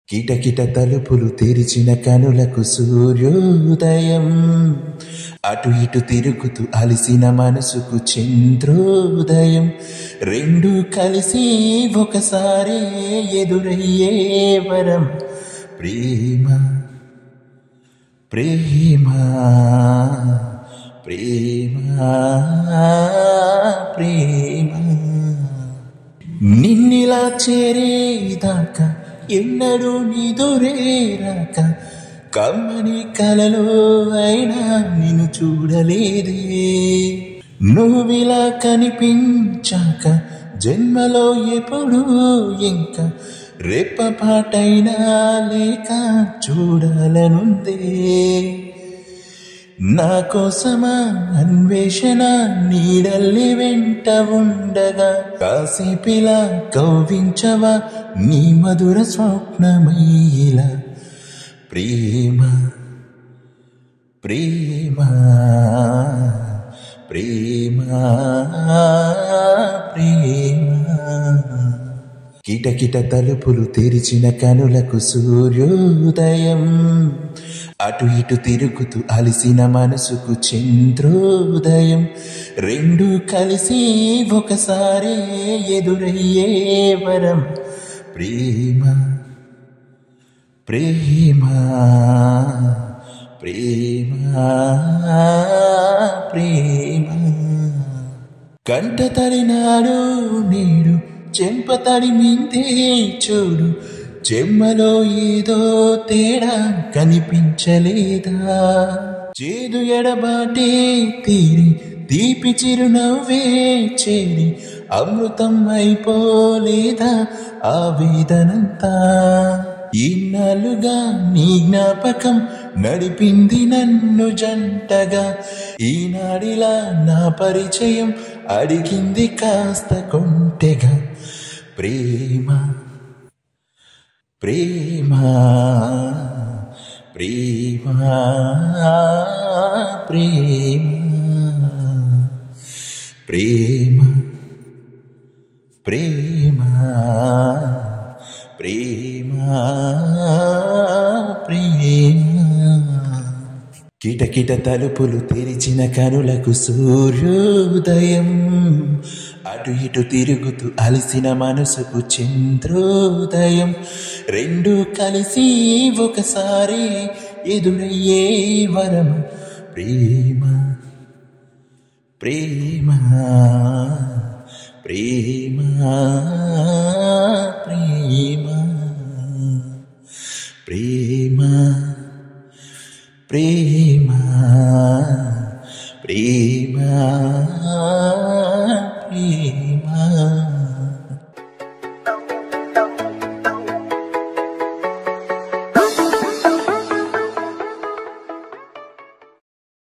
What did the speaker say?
కిటకిట తలుపులు తెరిచిన కనులకు సూర్యోదయం అటు ఇటు తిరుగుతూ అలిసిన మనసుకు చంద్రోదయం రెండు కలిసి ఒకసారి ఎదురయ్యే వరం ప్రేమ ప్రేమ ప్రేమ ప్రేమ నిన్నిలా చేరేదాకా ఎన్నడూ నిదురేరాక కమ్మని కలలో అయినా నిన్ను చూడలేదే నువ్విలా కనిపించాక జన్మలో ఎప్పుడు ఇంకా రెప్పపాటైనా లేక చూడాలనుందే నా కోసమా అన్వేషణ నీడల్లి వెంట ఉండగా కాసేపిలా కౌవించవా నీ మధుర స్వప్నమైలా ప్రేమ ప్రేమ ప్రేమ ప్రేమ కిటకిట తలుపులు తెరిచిన కనులకు సూర్యోదయం అటు ఇటు తిరుగుతూ అలిసిన మనసుకు చంద్రోదయం రెండు కలిసి ఒకసారి ఎదురయ్యే వరం ప్రేమ ప్రేమ ప్రేమ ప్రేమ కంట తడినాడు నేడు చెంప తడిమిందే చూడు చెమ్మలో ఏదో తేడా కనిపించలేదా చేదు ఎడబాటే తీరి తీపి చిరునవ్వే చేరి అమృతం అయిపోలేదా ఆ వేదనంతా ఇన్నాళ్ళుగా నీ జ్ఞాపకం నడిపింది నన్ను జంటగా ఈనాడిలా నా పరిచయం అడిగింది కాస్త కొంటెగా ప్రేమ ప్రేమ ప్రేమ ప్రేమ ప్రేమ ప్రేమ ప్రేమ ప్రేమ కిటకిట తలుపులు తెరిచిన కనులకు సూర్యోదయం అటు ఇటు తిరుగుతూ అలసిన మనసుకు చంద్రోదయం రెండు కలిసి ఒకసారి ఎదురయ్యే వరం ప్రేమ ప్రేమ ప్రేమ ప్రేమ ప్రేమ